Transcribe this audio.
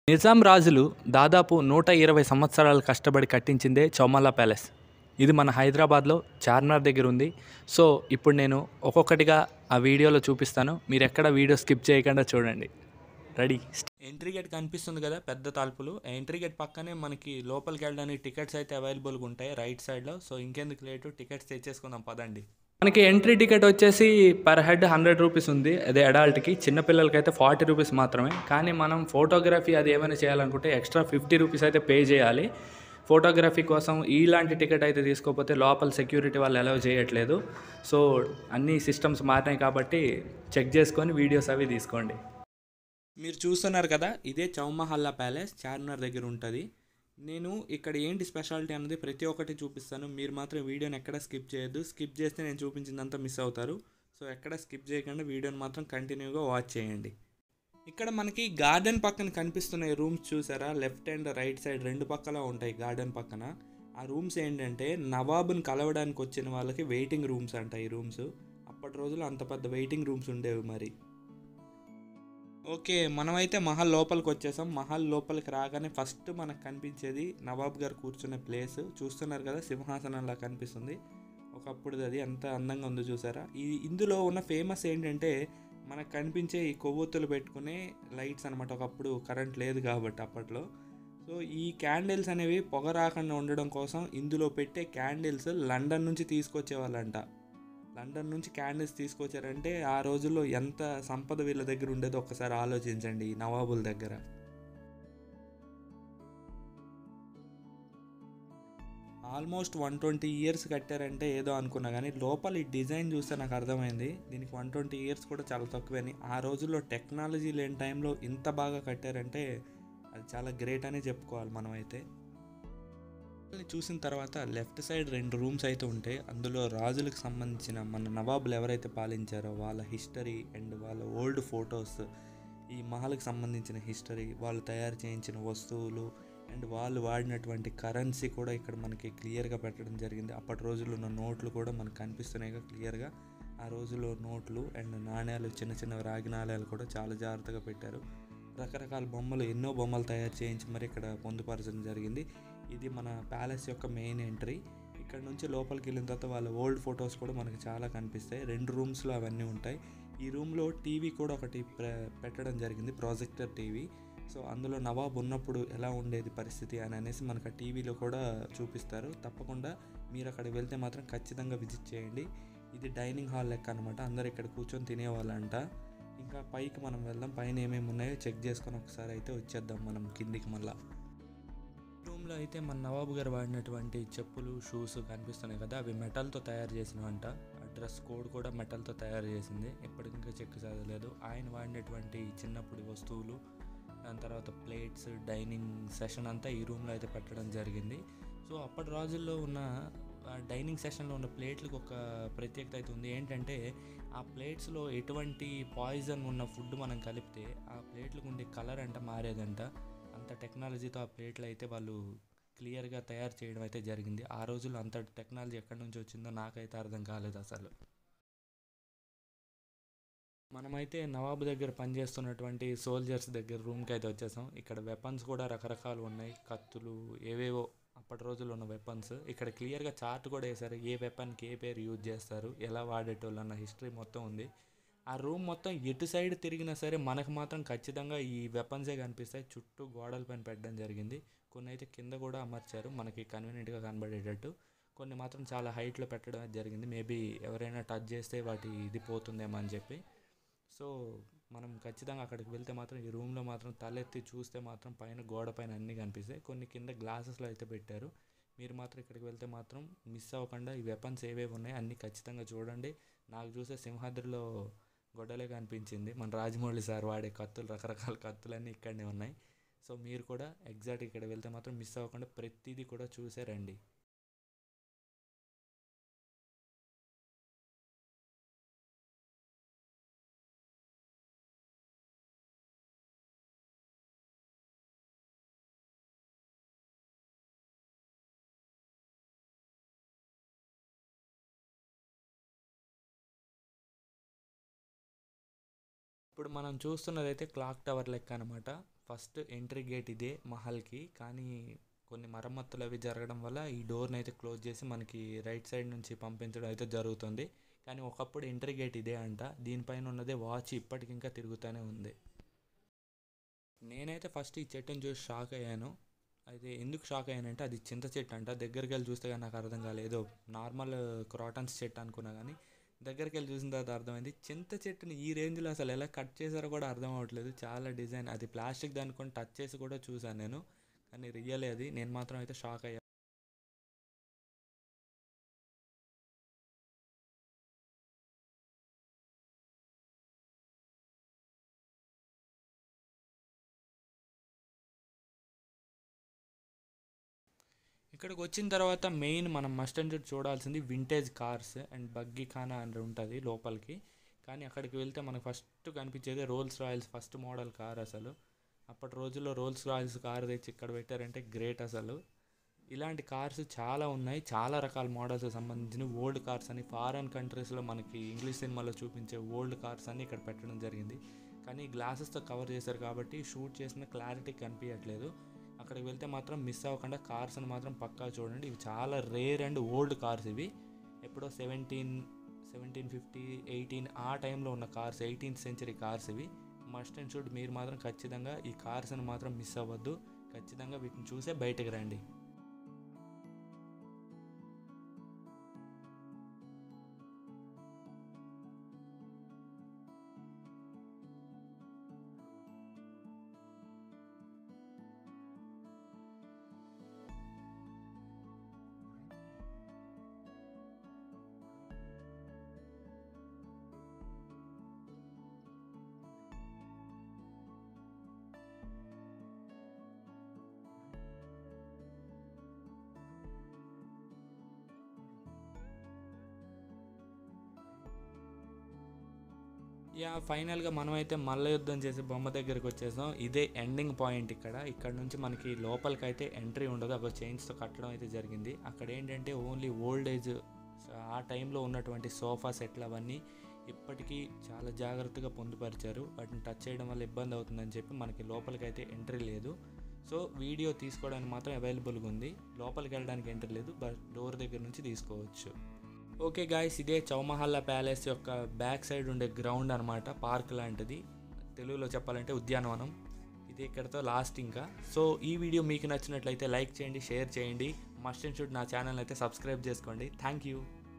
నిజాం రాజులు దాదాపు నూట ఇరవై సంవత్సరాలు కష్టపడి కట్టించిందే చౌమల్లా ప్యాలెస్ ఇది మన హైదరాబాద్లో చార్మినార్ దగ్గర ఉంది సో ఇప్పుడు నేను ఒక్కొక్కటిగా ఆ వీడియోలో చూపిస్తాను మీరు ఎక్కడ వీడియో స్కిప్ చేయకుండా చూడండి రెడీ ఎంట్రీ గేట్ కనిపిస్తుంది కదా పెద్ద తలుపులు ఎంట్రీ గేట్ పక్కనే మనకి లోపలికి వెళ్ళడానికి టికెట్స్ అయితే అవైలబుల్గా ఉంటాయి రైట్ సైడ్లో సో ఇంకెందుకు లేటు టికెట్స్ తెచ్చేసుకుందాం పదండి మనకి ఎంట్రీ టికెట్ వచ్చేసి పర్ హెడ్ హండ్రెడ్ రూపీస్ ఉంది అదే అడాల్ట్కి చిన్నపిల్లలకి అయితే ఫార్టీ రూపీస్ మాత్రమే కానీ మనం ఫోటోగ్రఫీ అది ఏమైనా చేయాలనుకుంటే ఎక్స్ట్రా ఫిఫ్టీ రూపీస్ అయితే పే చేయాలి ఫోటోగ్రఫీ కోసం ఇలాంటి టికెట్ అయితే తీసుకోకపోతే లోపల సెక్యూరిటీ వాళ్ళు అలౌ చేయట్లేదు సో అన్ని సిస్టమ్స్ మారినాయి కాబట్టి చెక్ చేసుకొని వీడియోస్ అవి తీసుకోండి మీరు చూస్తున్నారు కదా ఇదే చౌమహల్లా ప్యాలెస్ చార్మినార్ దగ్గర ఉంటుంది నేను ఇక్కడ ఏంటి స్పెషాలిటీ అన్నది ప్రతి ఒక్కటి చూపిస్తాను మీరు మాత్రం వీడియోని ఎక్కడ స్కిప్ చేయొద్దు స్కిప్ చేస్తే నేను చూపించిందంతా మిస్ అవుతారు సో ఎక్కడ స్కిప్ చేయకుండా వీడియోని మాత్రం కంటిన్యూగా వాచ్ చేయండి ఇక్కడ మనకి గార్డెన్ పక్కన కనిపిస్తున్న ఈ రూమ్స్ చూసారా లెఫ్ట్ అండ్ రైట్ సైడ్ రెండు పక్కల ఉంటాయి గార్డెన్ పక్కన ఆ రూమ్స్ ఏంటంటే నవాబుని కలవడానికి వచ్చిన వాళ్ళకి వెయిటింగ్ రూమ్స్ అంట ఈ రూమ్స్ అప్పటి రోజుల్లో అంత పెద్ద వెయిటింగ్ రూమ్స్ ఉండేవి మరి ఓకే మనమైతే మహల్ లోపలికి వచ్చేసాం మహల్ లోపలికి రాగానే ఫస్ట్ మనకు కనిపించేది నవాబ్ గారు కూర్చునే ప్లేస్ చూస్తున్నారు కదా సింహాసనంలా కనిపిస్తుంది ఒకప్పుడు అది ఎంత అందంగా ఉందో చూసారా ఈ ఇందులో ఉన్న ఫేమస్ ఏంటంటే మనకు కనిపించే ఈ కొవ్వొత్తులు పెట్టుకునే లైట్స్ అనమాట ఒకప్పుడు కరెంట్ లేదు కాబట్టి అప్పట్లో సో ఈ క్యాండిల్స్ అనేవి పొగ రాకుండా ఉండడం కోసం ఇందులో పెట్టే క్యాండిల్స్ లండన్ నుంచి తీసుకొచ్చేవాళ్ళంట లండన్ నుంచి క్యాండిల్స్ తీసుకొచ్చారంటే ఆ రోజుల్లో ఎంత సంపద వీళ్ళ దగ్గర ఉండేదో ఒక్కసారి ఆలోచించండి ఈ నవాబుల దగ్గర ఆల్మోస్ట్ వన్ ట్వంటీ ఇయర్స్ కట్టారంటే ఏదో అనుకున్నా కానీ లోపల ఈ డిజైన్ చూస్తే నాకు అర్థమైంది దీనికి వన్ ట్వంటీ ఇయర్స్ కూడా చాలా తక్కువని ఆ రోజుల్లో టెక్నాలజీ లేని టైంలో ఇంత బాగా కట్టారంటే అది చాలా గ్రేట్ అనే చెప్పుకోవాలి మనం అయితే చూసిన తర్వాత లెఫ్ట్ సైడ్ రెండు రూమ్స్ అయితే ఉంటాయి అందులో రాజులకు సంబంధించిన మన నవాబులు ఎవరైతే పాలించారో వాళ్ళ హిస్టరీ అండ్ వాళ్ళ ఓల్డ్ ఫొటోస్ ఈ మహల్కి సంబంధించిన హిస్టరీ వాళ్ళు తయారు చేయించిన వస్తువులు అండ్ వాళ్ళు వాడినటువంటి కరెన్సీ కూడా ఇక్కడ మనకి క్లియర్గా పెట్టడం జరిగింది అప్పటి రోజుల్లో ఉన్న నోట్లు కూడా మనకు కనిపిస్తున్నాయి క్లియర్గా ఆ రోజుల్లో నోట్లు అండ్ నాణ్యాలు చిన్న చిన్న రాగి నాణ్యాలు కూడా చాలా జాగ్రత్తగా పెట్టారు రకరకాల బొమ్మలు ఎన్నో బొమ్మలు తయారు చేయించి మరి ఇక్కడ పొందుపరచడం జరిగింది ఇది మన ప్యాలెస్ యొక్క మెయిన్ ఎంట్రీ ఇక్కడ నుంచి లోపలికి వెళ్ళిన తర్వాత వాళ్ళ ఓల్డ్ ఫొటోస్ కూడా మనకి చాలా కనిపిస్తాయి రెండు రూమ్స్లో అవన్నీ ఉంటాయి ఈ రూమ్లో టీవీ కూడా ఒకటి పెట్టడం జరిగింది ప్రాజెక్టర్ టీవీ సో అందులో నవాబ్ ఉన్నప్పుడు ఎలా ఉండేది పరిస్థితి అని అనేసి మనకు ఆ టీవీలో కూడా చూపిస్తారు తప్పకుండా మీరు అక్కడికి వెళ్తే మాత్రం ఖచ్చితంగా విజిట్ చేయండి ఇది డైనింగ్ హాల్ లెక్క అనమాట అందరు ఇక్కడ కూర్చొని తినేవాళ్ళంట ఇంకా పైకి మనం వెళ్దాం పైన ఏమేమి ఉన్నాయో చెక్ చేసుకొని ఒకసారి అయితే వచ్చేద్దాం మనం కిందికి మళ్ళీ రూమ్లో అయితే మన నవాబు గారు వాడినటువంటి చెప్పులు షూస్ కనిపిస్తున్నాయి కదా అవి మెటల్తో తయారు చేసినవంట ఆ డ్రెస్ కోడ్ కూడా మెటల్తో తయారు చేసింది ఎప్పటికి ఇంకా చెక్ చదవలేదు ఆయన వాడినటువంటి చిన్నప్పుడు వస్తువులు దాని తర్వాత ప్లేట్స్ డైనింగ్ సెషన్ అంతా ఈ రూమ్లో అయితే పెట్టడం జరిగింది సో అప్పటి రోజుల్లో ఉన్న డైనింగ్ సెషన్లో ఉన్న ప్లేట్లకు ఒక ప్రత్యేకత అయితే ఉంది ఏంటంటే ఆ ప్లేట్స్లో ఎటువంటి పాయిజన్ ఉన్న ఫుడ్ మనం కలిపితే ఆ ప్లేట్లకు ఉండే కలర్ అంట మారేదంట అంత టెక్నాలజీతో ఆ ప్లేట్లు అయితే వాళ్ళు క్లియర్గా తయారు చేయడం అయితే జరిగింది ఆ రోజుల్లో అంత టెక్నాలజీ ఎక్కడి నుంచి వచ్చిందో నాకైతే అర్థం కాలేదు అసలు మనమైతే నవాబు దగ్గర పనిచేస్తున్నటువంటి సోల్జర్స్ దగ్గర రూమ్కి అయితే వచ్చేసాం ఇక్కడ వెపన్స్ కూడా రకరకాలు ఉన్నాయి కత్తులు ఏవేవో అప్పటి రోజుల్లో ఉన్న వెపన్స్ ఇక్కడ క్లియర్గా చార్ట్ కూడా వేశారు ఏ వెపన్కి ఏ పేరు యూజ్ చేస్తారు ఎలా వాడేటోళ్ళు అన్న హిస్టరీ మొత్తం ఉంది ఆ రూమ్ మొత్తం ఎటు సైడ్ తిరిగినా సరే మనకు మాత్రం ఖచ్చితంగా ఈ వెపన్సే కనిపిస్తాయి చుట్టూ గోడల పైన పెట్టడం జరిగింది కొన్ని అయితే కింద కూడా అమర్చారు మనకి కన్వీనియంట్గా కనబడేటట్టు కొన్ని మాత్రం చాలా హైట్లో పెట్టడం జరిగింది మేబీ ఎవరైనా టచ్ చేస్తే వాటి ఇది పోతుందేమో అని చెప్పి సో మనం ఖచ్చితంగా అక్కడికి వెళ్తే మాత్రం ఈ రూమ్లో మాత్రం తలెత్తి చూస్తే మాత్రం పైన గోడ పైన అన్నీ కనిపిస్తాయి కొన్ని కింద గ్లాసెస్లో అయితే పెట్టారు మీరు మాత్రం ఇక్కడికి వెళ్తే మాత్రం మిస్ అవ్వకుండా ఈ వెపన్స్ ఏవేవి ఉన్నాయి అన్నీ ఖచ్చితంగా చూడండి నాకు చూసే సింహాద్రిలో గొడ్డలే కనిపించింది మన రాజమౌళి సార్ వాడే కత్తులు రకరకాల కత్తులన్నీ ఇక్కడనే ఉన్నాయి సో మీరు కూడా ఎగ్జాక్ట్ ఇక్కడ వెళ్తే మాత్రం మిస్ అవ్వకుండా ప్రతిదీ కూడా చూసే రండి ఇప్పుడు మనం చూస్తున్నదైతే క్లాక్ టవర్ లెక్క అనమాట ఫస్ట్ ఎంట్రీ గేట్ ఇదే మహల్కి కానీ కొన్ని మరమ్మతులు అవి జరగడం వల్ల ఈ డోర్ని అయితే క్లోజ్ చేసి మనకి రైట్ సైడ్ నుంచి పంపించడం అయితే జరుగుతుంది కానీ ఒకప్పుడు ఎంట్రీ గేట్ ఇదే అంట దీనిపైన ఉన్నదే వాచ్ ఇప్పటికి ఇంకా తిరుగుతూనే ఉంది నేనైతే ఫస్ట్ ఈ చెట్టుని చూసి షాక్ అయ్యాను అయితే ఎందుకు షాక్ అయ్యానంటే అది చింత చెట్టు అంట దగ్గరికి వెళ్ళి చూస్తే కానీ నాకు అర్థం కాలేదు నార్మల్ క్రాటన్స్ చెట్టు అనుకున్నా కానీ దగ్గరికి వెళ్ళి చూసిన తర్వాత అర్థమైంది చింత చెట్టుని ఈ రేంజ్లో అసలు ఎలా కట్ చేశారో కూడా అర్థం అవ్వట్లేదు చాలా డిజైన్ అది ప్లాస్టిక్ దానికొని టచ్ చేసి కూడా చూశాను నేను కానీ రియల్ అది నేను మాత్రం అయితే షాక్ అయ్యా ఇక్కడికి వచ్చిన తర్వాత మెయిన్ మనం మస్ట్ అండ్ షుడ్ చూడాల్సింది vintage cars and Baggi Khana అని ఉంటుంది లోపలికి కానీ అక్కడికి వెళ్తే మనకు ఫస్ట్ కనిపించేది Rolls Royce first model car అసలు అప్పటి రోజుల్లో రోల్స్ రాయల్స్ కార్ తెచ్చి ఇక్కడ పెట్టారంటే గ్రేట్ అసలు ఇలాంటి కార్స్ చాలా ఉన్నాయి చాలా రకాల మోడల్స్ సంబంధించిన ఓల్డ్ కార్స్ అని ఫారెన్ కంట్రీస్లో మనకి ఇంగ్లీష్ సినిమాలో చూపించే ఓల్డ్ కార్స్ అన్ని ఇక్కడ పెట్టడం జరిగింది కానీ గ్లాసెస్తో కవర్ చేశారు కాబట్టి షూట్ చేసిన క్లారిటీ కనిపించట్లేదు అక్కడికి వెళ్తే మాత్రం మిస్ అవ్వకుండా కార్స్ అని మాత్రం పక్కా చూడండి ఇవి చాలా రేర్ అండ్ ఓల్డ్ కార్స్ ఇవి ఎప్పుడో సెవెంటీన్ సెవెంటీన్ ఫిఫ్టీ ఎయిటీన్ ఆ టైంలో ఉన్న కార్స్ ఎయిటీన్త్ సెంచరీ కార్స్ ఇవి మస్ట్ అండ్ షుడ్ మీరు మాత్రం ఖచ్చితంగా ఈ కార్స్ని మాత్రం మిస్ అవ్వద్దు ఖచ్చితంగా వీటిని చూసే బయటకు రండి యా ఫైనల్గా మనమైతే మల్ల యుద్ధం చేసి బొమ్మ దగ్గరికి వచ్చేసాం ఇదే ఎండింగ్ పాయింట్ ఇక్కడ ఇక్కడ నుంచి మనకి లోపలికి అయితే ఎంట్రీ ఉండదు ఒక చైన్స్తో కట్టడం అయితే జరిగింది అక్కడ ఏంటంటే ఓన్లీ ఓల్డ్ ఏజ్ ఆ టైంలో ఉన్నటువంటి సోఫా సెట్లు అవన్నీ ఇప్పటికీ చాలా జాగ్రత్తగా పొందుపరిచారు వాటిని టచ్ చేయడం వల్ల ఇబ్బంది అవుతుందని చెప్పి మనకి లోపలికి అయితే ఎంట్రీ లేదు సో వీడియో తీసుకోవడానికి మాత్రం అవైలబుల్గా ఉంది లోపలికి వెళ్ళడానికి ఎంట్రీ లేదు బట్ డోర్ దగ్గర నుంచి తీసుకోవచ్చు ఓకే గాయస్ ఇదే చౌమహల్లా ప్యాలెస్ యొక్క బ్యాక్ సైడ్ ఉండే గ్రౌండ్ అనమాట పార్క్ లాంటిది తెలుగులో చెప్పాలంటే ఉద్యానవనం ఇది ఇక్కడతో లాస్ట్ ఇంకా సో ఈ వీడియో మీకు నచ్చినట్లయితే లైక్ చేయండి షేర్ చేయండి మస్ట్ అండ్ షుడ్ నా ఛానల్ అయితే సబ్స్క్రైబ్ చేసుకోండి థ్యాంక్ యూ